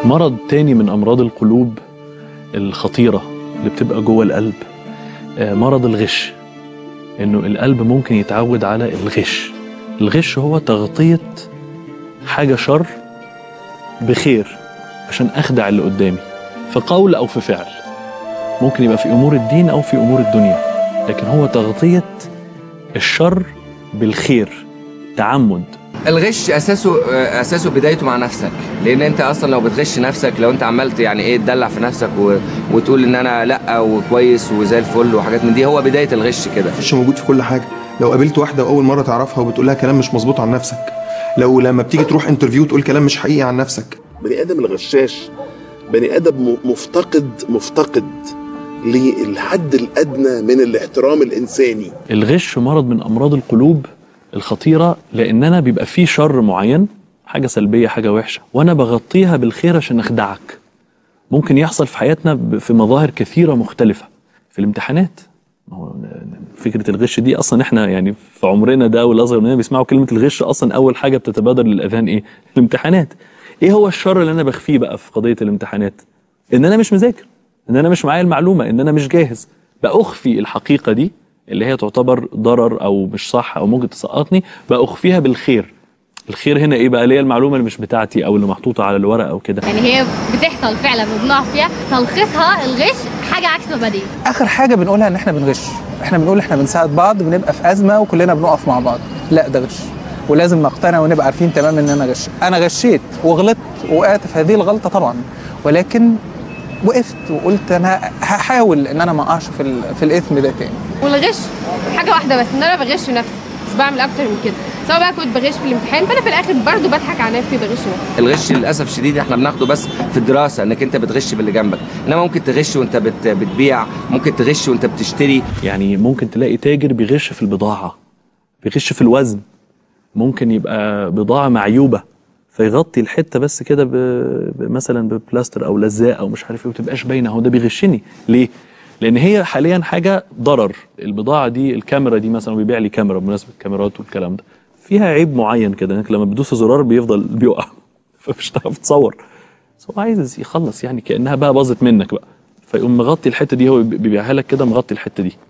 مرض تاني من امراض القلوب الخطيره اللي بتبقى جوه القلب آه، مرض الغش انه القلب ممكن يتعود على الغش الغش هو تغطيه حاجه شر بخير عشان اخدع اللي قدامي في قول او في فعل ممكن يبقى في امور الدين او في امور الدنيا لكن هو تغطيه الشر بالخير تعمد الغش اساسه اساسه بدايته مع نفسك لان انت اصلا لو بتغش نفسك لو انت عملت يعني ايه تدلع في نفسك و... وتقول ان انا لا وكويس وزي الفل وحاجات من دي هو بدايه الغش كده الغش موجود في كل حاجه لو قابلت واحده واول مره تعرفها وبتقول لها كلام مش مظبوط عن نفسك لو لما بتيجي تروح انترفيو تقول كلام مش حقيقي عن نفسك بني ادم الغشاش بني ادم م- مفتقد مفتقد للحد الادنى من الاحترام الانساني الغش مرض من امراض القلوب الخطيره لاننا بيبقى فيه شر معين حاجه سلبيه حاجه وحشه وانا بغطيها بالخير عشان اخدعك ممكن يحصل في حياتنا ب- في مظاهر كثيره مختلفه في الامتحانات ما هو فكره الغش دي اصلا احنا يعني في عمرنا ده والاصغر مننا بيسمعوا كلمه الغش اصلا اول حاجه بتتبادر للاذهان ايه الامتحانات ايه هو الشر اللي انا بخفيه بقى في قضيه الامتحانات ان انا مش مذاكر ان انا مش معايا المعلومه ان انا مش جاهز باخفي الحقيقه دي اللي هي تعتبر ضرر او مش صح او ممكن تسقطني باخفيها بالخير الخير هنا ايه بقى اللي هي المعلومه اللي مش بتاعتي او اللي محطوطه على الورق او كده يعني هي بتحصل فعلا وبنقع فيها تلخيصها الغش حاجه عكس مبادئ اخر حاجه بنقولها ان احنا بنغش احنا بنقول احنا بنساعد بعض بنبقى في ازمه وكلنا بنقف مع بعض لا ده غش ولازم نقتنع ونبقى عارفين تماما ان انا غش انا غشيت وغلطت وقعت في هذه الغلطه طبعا ولكن وقفت وقلت انا هحاول ان انا ما اقعش في ال- في الاثم ده تاني والغش حاجه واحده بس ان انا بغش نفسي مش بعمل اكتر من كده سواء بقى كنت بغش في الامتحان فانا في الاخر برضو بضحك على نفسي بغش نفسي الغش للاسف الشديد احنا بناخده بس في الدراسه انك انت بتغش باللي جنبك انما ممكن تغش وانت بت... بتبيع ممكن تغش وانت بتشتري يعني ممكن تلاقي تاجر بيغش في البضاعه بيغش في الوزن ممكن يبقى بضاعه معيوبه فيغطي الحته بس كده ب... ب- مثلا ببلاستر او لزاق او مش عارف ايه وتبقاش باينه هو ده بيغشني ليه؟ لان هي حاليا حاجه ضرر البضاعه دي الكاميرا دي مثلا بيبيع لي كاميرا بمناسبه الكاميرات والكلام ده فيها عيب معين كده انك لما بتدوس زرار بيفضل بيقع فمش هتعرف تصور بس هو عايز يخلص يعني كانها بقى باظت منك بقى فيقوم مغطي الحته دي هو بيبيعها لك كده مغطي الحته دي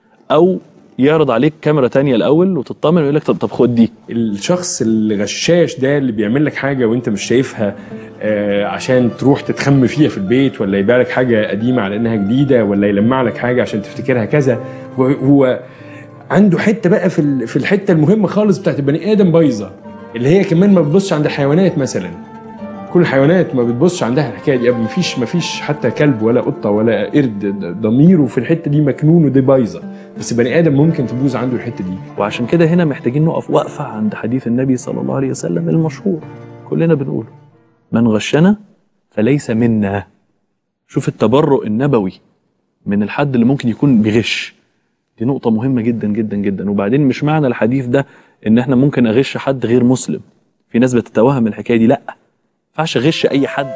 او يعرض عليك كاميرا تانية الاول وتطمن ويقول لك طب طب خد دي الشخص الغشاش ده اللي بيعمل لك حاجه وانت مش شايفها آه، عشان تروح تتخم فيها في البيت ولا يبيع لك حاجه قديمه على انها جديده ولا يلمع لك حاجه عشان تفتكرها كذا هو, هو عنده حته بقى في ال- في الحته المهمه خالص بتاعت البني ادم بايظه اللي هي كمان ما بتبصش عند الحيوانات مثلا كل الحيوانات ما بتبصش عندها الحكايه دي ما فيش ما فيش حتى كلب ولا قطه ولا قرد ضميره في الحته دي مكنون ودي بايظه بس بني ادم ممكن تبوظ عنده الحته دي وعشان كده هنا محتاجين نقف وقفه عند حديث النبي صلى الله عليه وسلم المشهور كلنا بنقوله من غشنا فليس منا شوف التبرؤ النبوي من الحد اللي ممكن يكون بيغش دي نقطة مهمة جدا جدا جدا وبعدين مش معنى الحديث ده ان احنا ممكن اغش حد غير مسلم في ناس بتتوهم الحكاية دي لا ما ينفعش اغش اي حد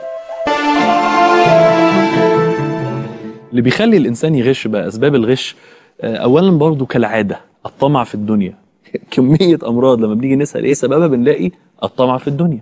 اللي بيخلي الانسان يغش بقى اسباب الغش آه، اولا برضو كالعادة الطمع في الدنيا كمية امراض لما بنيجي نسأل ايه سببها بنلاقي الطمع في الدنيا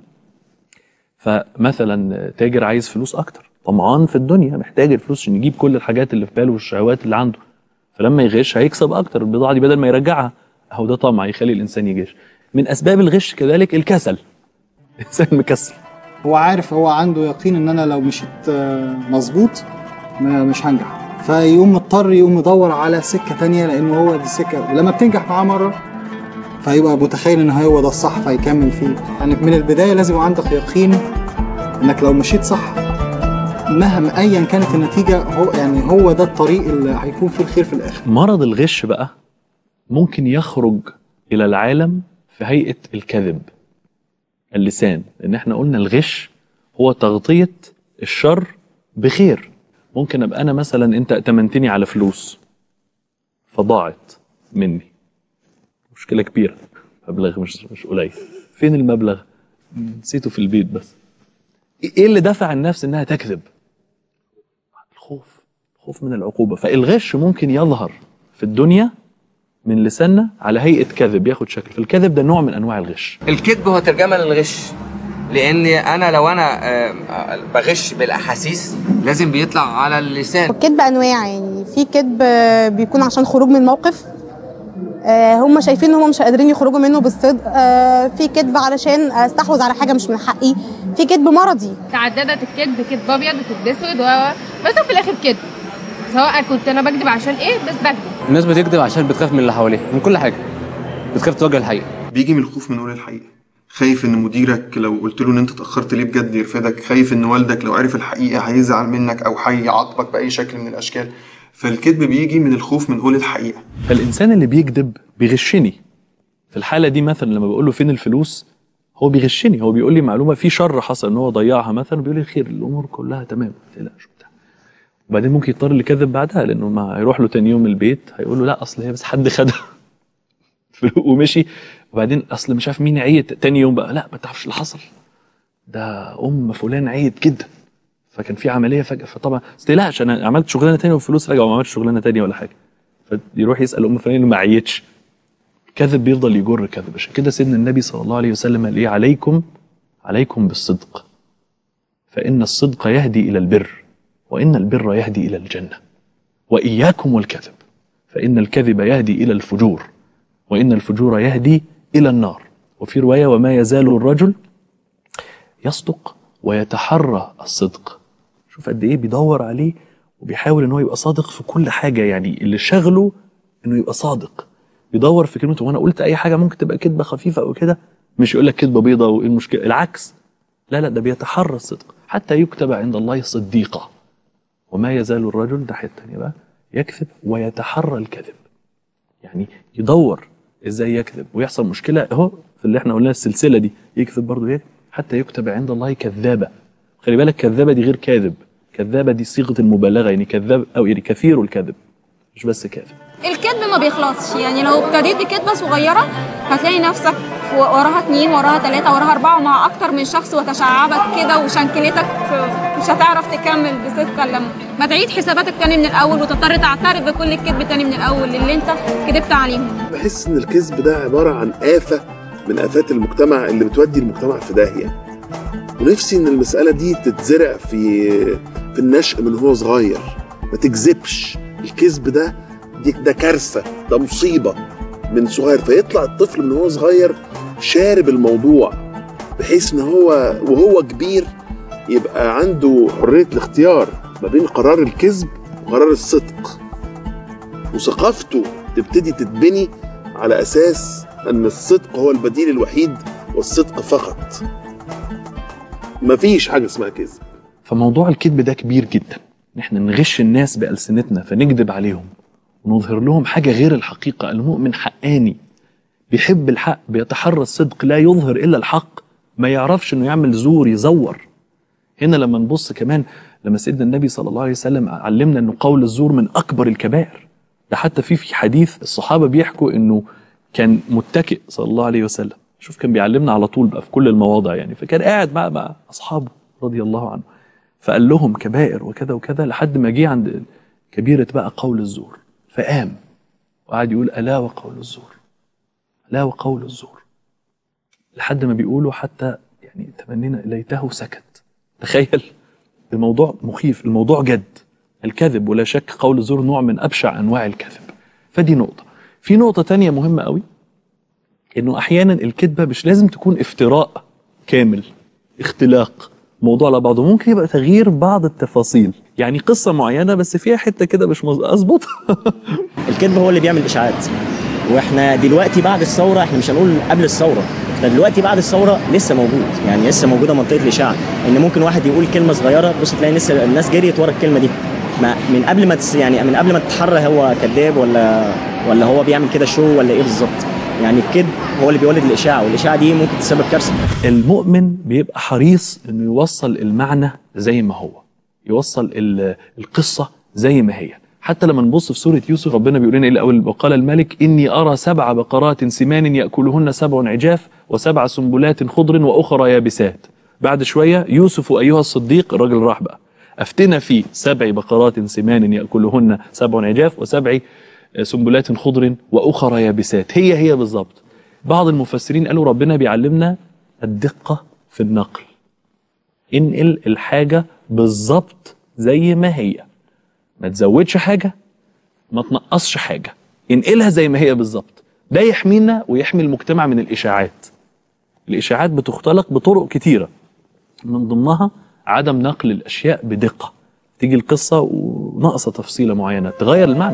فمثلا تاجر عايز فلوس اكتر طمعان في الدنيا محتاج الفلوس عشان يجيب كل الحاجات اللي في باله والشهوات اللي عنده فلما يغش هيكسب اكتر البضاعه دي بدل ما يرجعها اهو ده طمع يخلي الانسان يغش من اسباب الغش كذلك الكسل الانسان مكسل هو عارف هو عنده يقين ان انا لو مشيت آه، مظبوط ما- مش هنجح فيقوم مضطر يقوم يدور على سكه تانية لانه هو دي السكه ولما بتنجح معاه مره فيبقى متخيل ان هو ده الصح فيكمل فيه يعني من البدايه لازم يبقى عندك يقين انك لو مشيت صح مهما ايا كانت النتيجه هو يعني هو ده الطريق اللي هيكون فيه الخير في الاخر مرض الغش بقى ممكن يخرج الى العالم في هيئه الكذب اللسان ان احنا قلنا الغش هو تغطيه الشر بخير ممكن ابقى انا مثلا انت ائتمنتني على فلوس فضاعت مني مشكله كبيره مبلغ مش مش قليل فين المبلغ نسيته في البيت بس ايه اللي دفع النفس انها تكذب الخوف خوف من العقوبه فالغش ممكن يظهر في الدنيا من لساننا على هيئه كذب ياخد شكل فالكذب ده نوع من انواع الغش الكذب هو ترجمه للغش لان انا لو انا آه، بغش بالاحاسيس لازم بيطلع على اللسان الكذب انواع يعني في كذب بيكون عشان خروج من موقف آه، هم شايفين ان هم مش قادرين يخرجوا منه بالصدق آه، في كذب علشان استحوذ على حاجه مش من حقي في كذب مرضي تعددت الكذب كذب ابيض وكذب اسود و- بس هو في الاخر كذب سواء كنت انا بكذب عشان ايه بس بكذب الناس بتكذب عشان بتخاف من اللي حواليها من كل حاجه بتخاف تواجه الحقيقه بيجي من الخوف من قول الحقيقه خايف ان مديرك لو قلت له ان انت اتاخرت ليه بجد يرفدك خايف ان والدك لو عرف الحقيقه هيزعل منك او هيعاقبك باي شكل من الاشكال فالكذب بيجي من الخوف من قول الحقيقه فالانسان اللي بيكذب بيغشني في الحاله دي مثلا لما بقول له فين الفلوس هو بيغشني هو بيقول لي معلومه في شر حصل ان هو ضيعها مثلا بيقول لي خير الامور كلها تمام ما تقلقش وبتاع وبعدين ممكن يضطر اللي كذب بعدها لانه ما هيروح له تاني يوم البيت هيقول له لا اصل هي بس حد خدها ومشي وبعدين اصل مش عارف مين عيت تاني يوم بقى لا ما تعرفش اللي حصل ده ام فلان عيت جدا فكان في عمليه فجاه فطبعا ما تقلقش انا عملت شغلانه تانية والفلوس رجعوا وما عملتش شغلانه تانية ولا حاجه فيروح يسال ام فلان ما عيتش كذب بيفضل يجر كذب عشان كده سيدنا النبي صلى الله عليه وسلم قال ايه عليكم عليكم بالصدق فان الصدق يهدي الى البر وان البر يهدي الى الجنه واياكم والكذب فان الكذب يهدي الى الفجور وان الفجور يهدي الى النار وفي روايه وما يزال الرجل يصدق ويتحرى الصدق شوف قد ايه بيدور عليه وبيحاول ان هو يبقى صادق في كل حاجه يعني اللي شغله انه يبقى صادق بيدور في كلمته وانا قلت اي حاجه ممكن تبقى كذبه خفيفه او كده مش يقول لك كذبه بيضه وايه المشكله العكس لا لا ده بيتحرى الصدق حتى يكتب عند الله صديقا وما يزال الرجل ده حته تانيه بقى يكذب ويتحرى الكذب يعني يدور ازاي يكذب ويحصل مشكله اهو في اللي احنا قلناه السلسله دي يكذب برضه يكذب حتى يكتب عند الله كذابه خلي بالك كذابه دي غير كاذب كذابه دي صيغه المبالغه يعني كذاب او يعني كثير الكذب مش بس كاذب الكذب ما بيخلصش يعني لو ابتديت بكذبة صغيرة هتلاقي نفسك وراها اتنين وراها تلاتة وراها أربعة ومع أكتر من شخص وتشعبك كده وشنكلتك مش هتعرف تكمل بصدق إلا لما تعيد حساباتك تاني من الأول وتضطر تعترف بكل الكذب تاني من الأول اللي أنت كذبت عليهم بحس ان الكذب ده عباره عن آفة من آفات المجتمع اللي بتودي المجتمع في داهية ونفسي ان المسألة دي تتزرع في في النشء من هو صغير ما تكذبش الكذب ده دي ده كارثة ده مصيبة من صغير فيطلع الطفل من هو صغير شارب الموضوع بحيث ان هو وهو كبير يبقى عنده حرية الاختيار ما بين قرار الكذب وقرار الصدق وثقافته تبتدي تتبني على اساس ان الصدق هو البديل الوحيد والصدق فقط مفيش حاجه اسمها كذب فموضوع الكذب ده كبير جدا ان احنا نغش الناس بألسنتنا فنكذب عليهم ونظهر لهم حاجة غير الحقيقة المؤمن حقاني بيحب الحق بيتحرى الصدق لا يظهر إلا الحق ما يعرفش انه يعمل زور يزور هنا لما نبص كمان لما سيدنا النبي صلى الله عليه وسلم علمنا انه قول الزور من اكبر الكبائر ده حتى في في حديث الصحابه بيحكوا انه كان متكئ صلى الله عليه وسلم شوف كان بيعلمنا على طول بقى في كل المواضع يعني فكان قاعد مع مع اصحابه رضي الله عنه فقال لهم كبائر وكذا وكذا لحد ما جه عند كبيره بقى قول الزور فقام وقعد يقول الا وقول الزور الا وقول الزور لحد ما بيقولوا حتى يعني تمنينا ليته سكت تخيل الموضوع مخيف الموضوع جد الكذب ولا شك قول الزور نوع من ابشع انواع الكذب فدي نقطه في نقطه تانية مهمه قوي انه احيانا الكذبه مش لازم تكون افتراء كامل اختلاق موضوع على بعضه ممكن يبقى تغيير بعض التفاصيل يعني قصه معينه بس فيها حته كده مش مظ- اظبط الكذب هو اللي بيعمل اشاعات واحنا دلوقتي بعد الثوره احنا مش هنقول قبل الثوره احنا دلوقتي بعد الثوره لسه موجود يعني لسه موجوده منطقه الاشاعه ان ممكن واحد يقول كلمه صغيره بص تلاقي لسه الناس جريت ورا الكلمه دي ما من قبل ما تس يعني من قبل ما تتحرى هو كذاب ولا ولا هو بيعمل كده شو ولا ايه بالظبط يعني الكذب هو اللي بيولد الاشاعه والاشاعه دي ممكن تسبب كارثه المؤمن بيبقى حريص انه يوصل المعنى زي ما هو يوصل ال- القصه زي ما هي حتى لما نبص في سوره يوسف ربنا بيقول لنا ايه الاول وقال الملك اني ارى سبع بقرات سمان ياكلهن سبع عجاف وسبع سنبلات خضر واخرى يابسات بعد شويه يوسف ايها الصديق الراجل راح بقى افتنا في سبع بقرات سمان ياكلهن سبع عجاف وسبع سنبلات خضر واخرى يابسات هي هي بالظبط بعض المفسرين قالوا ربنا بيعلمنا الدقه في النقل انقل الحاجة بالظبط زي ما هي ما تزودش حاجة ما تنقصش حاجة انقلها زي ما هي بالظبط ده يحمينا ويحمي المجتمع من الإشاعات الإشاعات بتختلق بطرق كتيرة من ضمنها عدم نقل الأشياء بدقة تيجي القصة وناقصة تفصيلة معينة تغير المعنى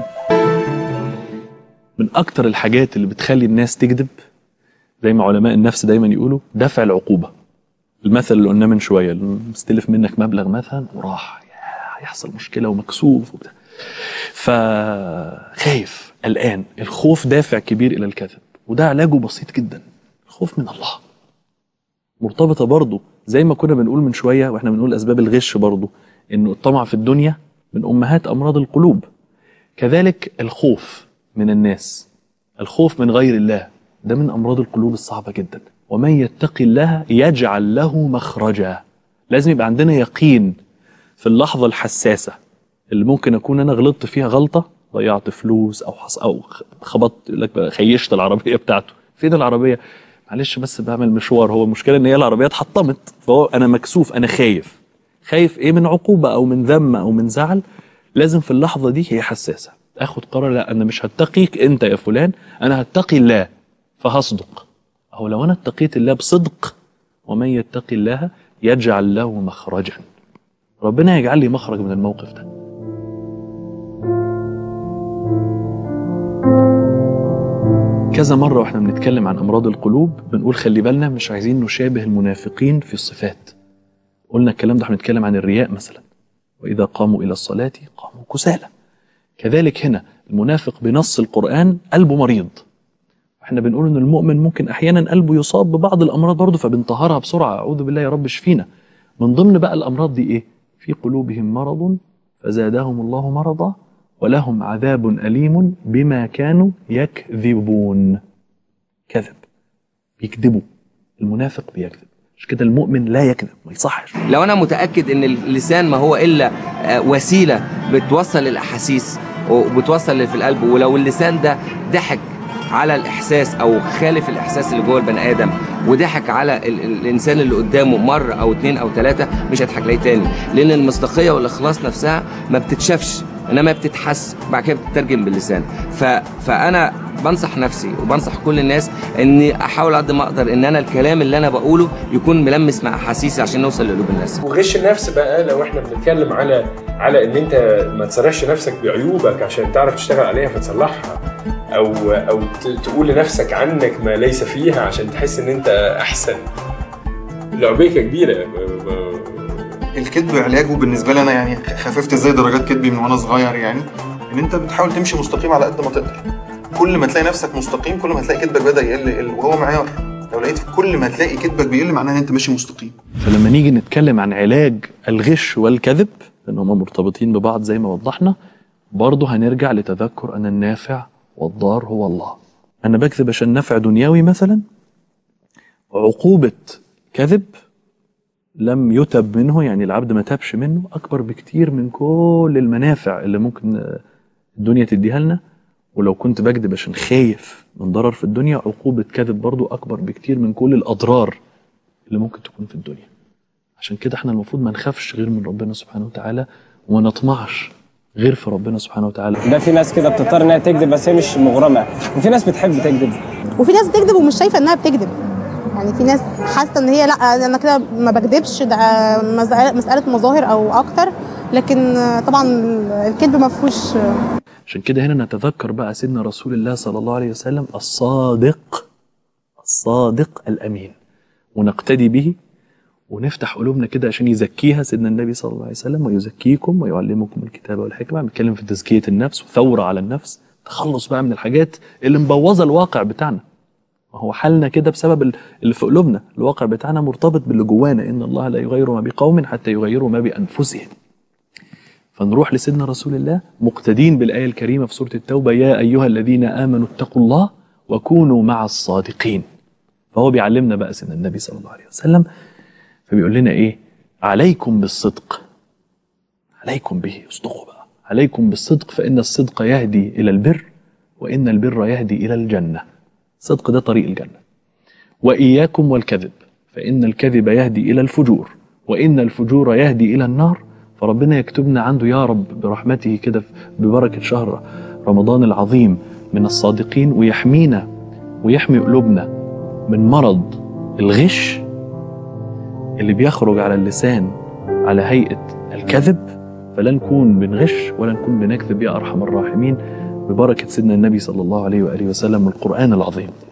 من أكتر الحاجات اللي بتخلي الناس تكذب زي ما علماء النفس دايما يقولوا دفع العقوبة المثل اللي قلناه من شوية اللي مستلف منك مبلغ مثلا وراح يا هيحصل مشكلة ومكسوف وبتاع فخايف قلقان الخوف دافع كبير إلى الكذب وده علاجه بسيط جدا الخوف من الله مرتبطة برضه زي ما كنا بنقول من شوية واحنا بنقول أسباب الغش برضه إنه الطمع في الدنيا من أمهات أمراض القلوب كذلك الخوف من الناس الخوف من غير الله ده من أمراض القلوب الصعبة جدا ومن يتقي الله يجعل له مخرجا لازم يبقى عندنا يقين في اللحظة الحساسة اللي ممكن أكون أنا غلطت فيها غلطة ضيعت فلوس أو حص أو خبطت يقول لك بقى خيشت العربية بتاعته فين العربية معلش بس بعمل مشوار هو المشكلة إن هي العربية اتحطمت فهو أنا مكسوف أنا خايف خايف إيه من عقوبة أو من ذم أو من زعل لازم في اللحظة دي هي حساسة اخد قرار لا انا مش هتقيك انت يا فلان انا هتقي الله فهصدق او لو انا اتقيت الله بصدق ومن يتقي الله يجعل له مخرجا ربنا يجعل لي مخرج من الموقف ده كذا مرة واحنا بنتكلم عن أمراض القلوب بنقول خلي بالنا مش عايزين نشابه المنافقين في الصفات قلنا الكلام ده احنا بنتكلم عن الرياء مثلا وإذا قاموا إلى الصلاة قاموا كسالى كذلك هنا المنافق بنص القرآن قلبه مريض احنا بنقول ان المؤمن ممكن احيانا قلبه يصاب ببعض الامراض برضه فبنطهرها بسرعه اعوذ بالله يا رب شفينا من ضمن بقى الامراض دي ايه في قلوبهم مرض فزادهم الله مرضا ولهم عذاب اليم بما كانوا يكذبون كذب بيكذبوا المنافق بيكذب مش كده المؤمن لا يكذب ما يصحش لو انا متاكد ان اللسان ما هو الا آه، وسيله بتوصل الاحاسيس وبتوصل اللي في القلب ولو اللسان ده ضحك على الاحساس او خالف الاحساس اللي جوه البني ادم وضحك على ال- ال- الانسان اللي قدامه مره او اتنين او تلاته مش هيضحك عليه تاني لان المصداقيه والاخلاص نفسها ما بتتشافش انما بتتحس بعد كده بتترجم باللسان ف... فانا بنصح نفسي وبنصح كل الناس اني احاول قد ما اقدر ان انا الكلام اللي انا بقوله يكون ملمس مع احاسيسي عشان نوصل لقلوب الناس وغش النفس بقى لو احنا بنتكلم على على ان انت ما تصرحش نفسك بعيوبك عشان تعرف تشتغل عليها فتصلحها او او ت- تقول لنفسك عنك ما ليس فيها عشان تحس ان انت احسن لعبيكه كبيره ب- ب- الكذب علاجه بالنسبه لي انا يعني خففت ازاي درجات كذبي من وانا صغير يعني ان انت بتحاول تمشي مستقيم على قد ما تقدر كل ما تلاقي نفسك مستقيم كل ما تلاقي كذبك بدا يقل يقل وهو معيار لو لقيت كل ما تلاقي كذبك بيقل معناها ان انت ماشي مستقيم فلما نيجي نتكلم عن علاج الغش والكذب لان هما مرتبطين ببعض زي ما وضحنا برضه هنرجع لتذكر ان النافع والضار هو الله انا بكذب عشان نفع دنيوي مثلا وعقوبة كذب لم يتب منه يعني العبد ما تابش منه اكبر بكتير من كل المنافع اللي ممكن آه، الدنيا تديها لنا ولو كنت بكذب عشان خايف من ضرر في الدنيا عقوبة كذب برضو اكبر بكتير من كل الاضرار اللي ممكن تكون في الدنيا عشان كده احنا المفروض ما نخافش غير من ربنا سبحانه وتعالى وما نطمعش غير في ربنا سبحانه وتعالى ده في ناس كده بتضطر انها تكذب بس هي مش مغرمه وفي ناس بتحب تكذب وفي ناس بتكذب ومش شايفه انها بتكذب يعني في ناس حاسه ان هي لا انا كده ما بكذبش ده مسألة- مساله مظاهر او اكتر لكن طبعا الكذب ما فيهوش عشان كده هنا نتذكر بقى سيدنا رسول الله صلى الله عليه وسلم الصادق الصادق الامين ونقتدي به ونفتح قلوبنا كده عشان يزكيها سيدنا النبي صلى الله عليه وسلم ويزكيكم ويعلمكم الكتاب والحكمه بنتكلم في تزكيه النفس وثوره على النفس تخلص بقى من الحاجات اللي مبوظه الواقع بتاعنا ما هو حالنا كده بسبب ال- اللي في قلوبنا الواقع بتاعنا مرتبط باللي جوانا ان الله لا يغير ما بقوم حتى يغيروا ما بانفسهم فنروح لسيدنا رسول الله مقتدين بالآية الكريمة في سورة التوبة يا أيها الذين آمنوا اتقوا الله وكونوا مع الصادقين فهو بيعلمنا بقى سيدنا النبي صلى الله عليه وسلم فبيقول لنا إيه عليكم بالصدق عليكم به اصدقوا بقى عليكم بالصدق فإن الصدق يهدي إلى البر وإن البر يهدي إلى الجنة الصدق ده طريق الجنة وإياكم والكذب فإن الكذب يهدي إلى الفجور وإن الفجور يهدي إلى النار فربنا يكتبنا عنده يا رب برحمته كده ببركة شهر رمضان العظيم من الصادقين ويحمينا ويحمي قلوبنا من مرض الغش اللي بيخرج على اللسان على هيئة الكذب فلا نكون بنغش ولا نكون بنكذب يا أرحم الراحمين ببركة سيدنا النبي صلى الله عليه وآله وسلم والقرآن العظيم